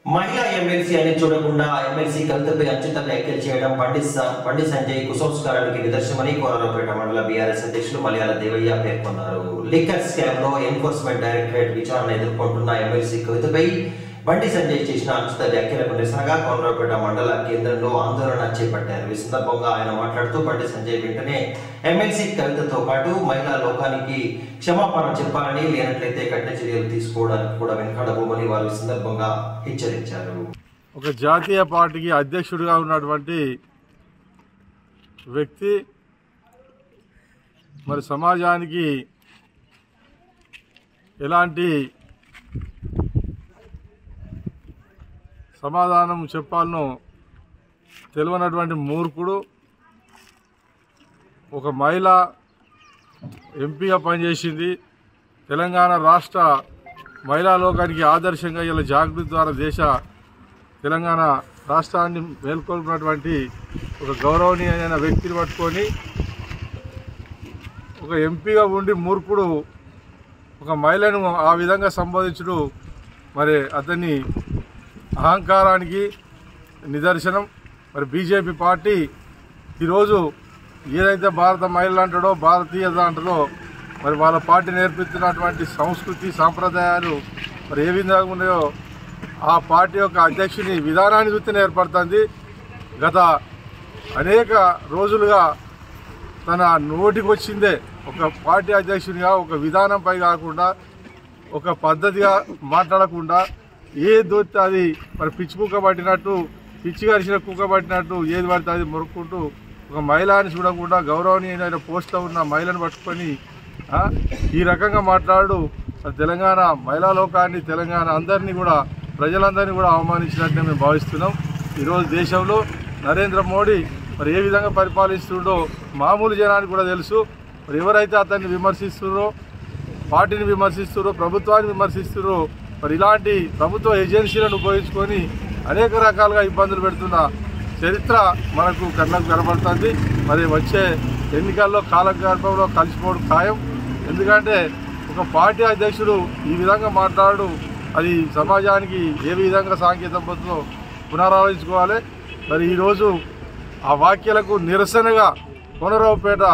మహిళా ఎమ్మెల్సీ అని చూడకుండా ఎమ్మెల్సీ కవితపై అత్యుత వ్యాఖ్యలు చేయడం బండి స- బండి సంజయ్ కుసంస్కారానికి నిదర్శనమని కోనరావుపేట మండల బీఆర్ఎస్ అధ్యక్షులు మలయాళ దేవయ్య పేర్కొన్నారు లిక్కర్ స్కామ్ లో ఎన్ఫోర్స్మెంట్ డైరెక్టరేట్ విచారణ ఎదుర్కొంటున్న ఎమ్మెల్సీ కవితపై బండి సంజయ్ చేసిన అనుచిత వ్యాఖ్యలకు నిరసనగా కోనరావుపేట మండల కేంద్రంలో ఆందోళన చేపట్టారు ఈ సందర్భంగా ఆయన మాట్లాడుతూ బండి సంజయ్ వెంటనే ఎమ్మెల్సీ కవితతో పాటు మహిళా లోకానికి క్షమాపణ చెప్పాలని లేనట్లయితే కఠిన చర్యలు తీసుకోవడానికి కూడా వెనకాడబోమని వారు ఈ సందర్భంగా హెచ్చరించారు ఒక జాతీయ పార్టీకి అధ్యక్షుడిగా ఉన్నటువంటి వ్యక్తి మరి సమాజానికి ఎలాంటి సమాధానం చెప్పాలనో తెలియనటువంటి మూర్ఖుడు ఒక మహిళ ఎంపీగా పనిచేసింది తెలంగాణ రాష్ట్ర మహిళా లోకానికి ఆదర్శంగా ఇలా జాగృతి ద్వారా దేశ తెలంగాణ రాష్ట్రాన్ని మేల్కొల్పినటువంటి ఒక గౌరవనీయమైన వ్యక్తిని పట్టుకొని ఒక ఎంపీగా ఉండి మూర్ఖుడు ఒక మహిళను ఆ విధంగా సంబోధించుడు మరి అతని అహంకారానికి నిదర్శనం మరి బీజేపీ పార్టీ ఈరోజు ఏదైతే భారత మహిళలు అంటాడో భారతీయత అంటాడో మరి వాళ్ళ పార్టీ నేర్పిస్తున్నటువంటి సంస్కృతి సాంప్రదాయాలు మరి ఏ విధంగా ఉన్నాయో ఆ పార్టీ యొక్క అధ్యక్షుని విధానాన్ని చూస్తేనే ఏర్పడుతుంది గత అనేక రోజులుగా తన నోటికి వచ్చిందే ఒక పార్టీ అధ్యక్షునిగా ఒక విధానంపై కాకుండా ఒక పద్ధతిగా మాట్లాడకుండా ఏ దొరికితే అది మరి పిచ్చి కుక్క పట్టినట్టు పిచ్చి కరిచిన కుక్క పట్టినట్టు ఏది పడితే అది మొరుక్కుంటూ ఒక మహిళని చూడకుండా గౌరవనీయమైన పోస్ట్లో ఉన్న మహిళను పట్టుకొని ఆ, ఈ రకంగా మాట్లాడు మరి తెలంగాణ మహిళా లోకాన్ని తెలంగాణ అందరినీ కూడా ప్రజలందరినీ కూడా అవమానించినట్టే మేము భావిస్తున్నాం ఈరోజు దేశంలో నరేంద్ర మోడీ మరి ఏ విధంగా పరిపాలిస్తుండో మామూలు జనానికి కూడా తెలుసు మరి ఎవరైతే అతన్ని విమర్శిస్తున్నారో పార్టీని విమర్శిస్తున్నారు ప్రభుత్వాన్ని విమర్శిస్తున్నారు మరి ఇలాంటి ప్రభుత్వ ఏజెన్సీలను ఉపయోగించుకొని అనేక రకాలుగా ఇబ్బందులు పెడుతున్న చరిత్ర మనకు కళ్ళకు కనబడుతుంది మరి వచ్చే ఎన్నికల్లో కాలగర్భంలో కలిసిపోవడం ఖాయం ఎందుకంటే ఒక పార్టీ అధ్యక్షుడు ఈ విధంగా మాట్లాడు అది సమాజానికి ఏ విధంగా సాంకేతం పోతుందో పునరాలోచించుకోవాలి మరి ఈరోజు ఆ వ్యాఖ్యలకు నిరసనగా కొనరావుపేట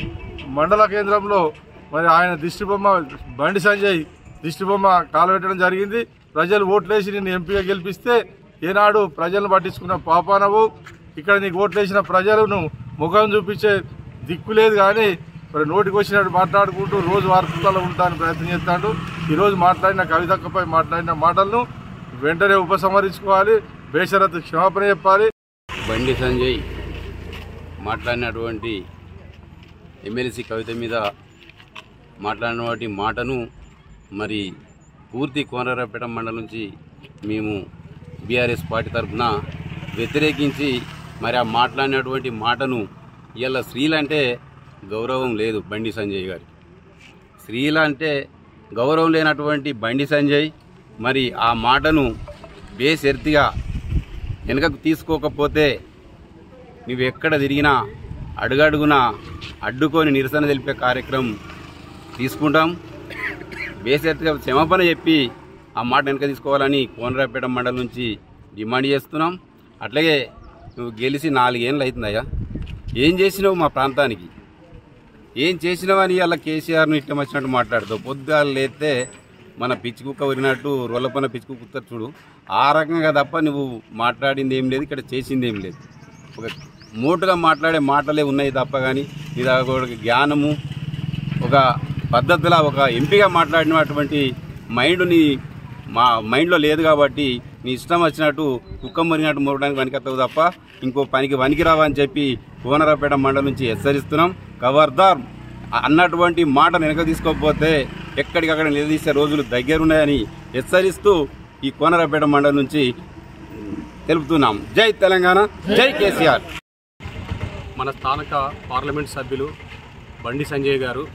మండల కేంద్రంలో మరి ఆయన దిష్టి బొమ్మ బండి సంజయ్ దిష్టి బొమ్మ కాలబెట్టడం జరిగింది ప్రజలు ఓట్లేసి నిన్ను ఎంపీగా గెలిపిస్తే ఏనాడు ప్రజలను పట్టించుకున్న పాపానవు ఇక్కడ నీకు ఓట్లేసిన ప్రజలను ముఖం చూపించే దిక్కు లేదు కానీ మరి నోటికి వచ్చినట్టు మాట్లాడుకుంటూ రోజు వార్తల్లో ఉంటానికి ప్రయత్నం చేస్తాడు ఈరోజు మాట్లాడిన కవితక్కపై మాట్లాడిన మాటలను వెంటనే ఉపసంహరించుకోవాలి బేషరత్ క్షమాపణ చెప్పాలి బండి సంజయ్ మాట్లాడినటువంటి ఎమ్మెల్సీ కవిత మీద మాట్లాడినటువంటి మాటను మరి పూర్తి కోనరాపేట మండలం నుంచి మేము బీఆర్ఎస్ పార్టీ తరఫున వ్యతిరేకించి మరి ఆ మాట్లాడినటువంటి మాటను ఇలా స్త్రీలంటే గౌరవం లేదు బండి సంజయ్ గారికి స్త్రీల అంటే గౌరవం లేనటువంటి బండి సంజయ్ మరి ఆ మాటను బేసెర్తిగా వెనుకకు తీసుకోకపోతే నువ్వు ఎక్కడ తిరిగినా అడుగడుగునా అడ్డుకొని నిరసన తెలిపే కార్యక్రమం తీసుకుంటాం బేసెత్తుగా క్షమాపణ చెప్పి ఆ మాట వెనక తీసుకోవాలని కోనరాపేట మండలం నుంచి డిమాండ్ చేస్తున్నాం అట్లాగే నువ్వు గెలిచి నాలుగేళ్ళు అవుతుందయ్యా ఏం చేసినావు మా ప్రాంతానికి ఏం చేసినావని అలా కేసీఆర్ను ఇష్టం వచ్చినట్టు మాట్లాడుతావు పొద్దుగాలు లేస్తే మన పిచ్చి కుక్క ఉరినట్టు రొల్లపన పిచ్చి కుక్క ఉత్తరు చూడు ఆ రకంగా తప్ప నువ్వు మాట్లాడింది ఏం లేదు ఇక్కడ చేసింది ఏం లేదు ఒక మూటగా మాట్లాడే మాటలే ఉన్నాయి తప్ప కానీ ఇది ఒక జ్ఞానము ఒక పద్ధతిలో ఒక ఎంపీగా మాట్లాడినటువంటి మైండ్ నీ మా మైండ్లో లేదు కాబట్టి నీ ఇష్టం వచ్చినట్టు కుక్క మరినట్టు మొరడానికి వనికెత్తవు తప్ప ఇంకో పనికి వనికిరావా అని చెప్పి కోనరాపేట మండలం నుంచి హెచ్చరిస్తున్నాం ఖబర్దార్ అన్నటువంటి మాట వెనక తీసుకోకపోతే ఎక్కడికక్కడ నిలదీసే రోజులు దగ్గరున్నాయని హెచ్చరిస్తూ ఈ కోనరాపేట మండలం నుంచి తెలుపుతున్నాం జై తెలంగాణ జై కేసీఆర్ మన స్థానిక పార్లమెంట్ సభ్యులు బండి సంజయ్ గారు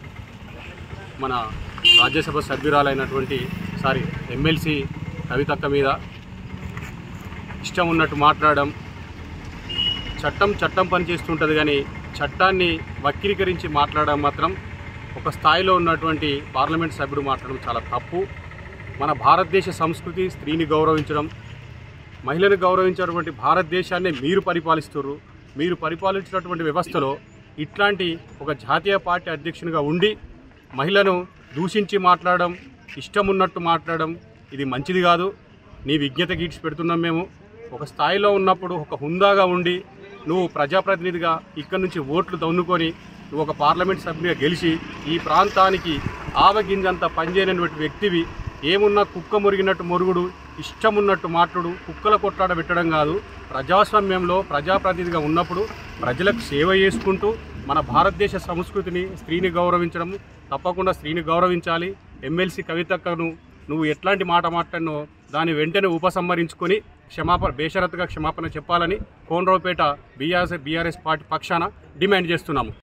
మన రాజ్యసభ సభ్యురాలైనటువంటి సారీ ఎమ్మెల్సీ కవితక్క మీద ఇష్టం ఉన్నట్టు మాట్లాడడం చట్టం చట్టం పనిచేస్తుంటుంది కానీ చట్టాన్ని వక్రీకరించి మాట్లాడడం మాత్రం ఒక స్థాయిలో ఉన్నటువంటి పార్లమెంట్ సభ్యుడు మాట్లాడడం చాలా తప్పు మన భారతదేశ సంస్కృతి స్త్రీని గౌరవించడం మహిళను గౌరవించేటువంటి భారతదేశాన్ని మీరు పరిపాలిస్తున్నారు మీరు పరిపాలించినటువంటి వ్యవస్థలో ఇట్లాంటి ఒక జాతీయ పార్టీ అధ్యక్షునిగా ఉండి మహిళను దూషించి మాట్లాడడం ఇష్టం ఉన్నట్టు మాట్లాడడం ఇది మంచిది కాదు నీ విజ్ఞత గీడ్చి పెడుతున్నాం మేము ఒక స్థాయిలో ఉన్నప్పుడు ఒక హుందాగా ఉండి నువ్వు ప్రజాప్రతినిధిగా ఇక్కడి నుంచి ఓట్లు దన్నుకొని నువ్వు ఒక పార్లమెంట్ సభ్యునిగా గెలిచి ఈ ప్రాంతానికి ఆవగింజంత పనిచేయనటువంటి వ్యక్తివి ఏమున్నా కుక్క మురిగినట్టు మొరుగుడు ఇష్టం ఉన్నట్టు మాట్లాడు కుక్కల కొట్లాడ పెట్టడం కాదు ప్రజాస్వామ్యంలో ప్రజాప్రతినిధిగా ఉన్నప్పుడు ప్రజలకు సేవ చేసుకుంటూ మన భారతదేశ సంస్కృతిని స్త్రీని గౌరవించడం తప్పకుండా స్త్రీని గౌరవించాలి ఎమ్మెల్సీ కవితక్కను నువ్వు ఎట్లాంటి మాట మాట్లాడినో దాని వెంటనే ఉపసంహరించుకొని క్షమాపణ బేషరతుగా క్షమాపణ చెప్పాలని కోనరావుపేట బీఆర్ఎస్ బీఆర్ఎస్ పార్టీ పక్షాన డిమాండ్ చేస్తున్నాము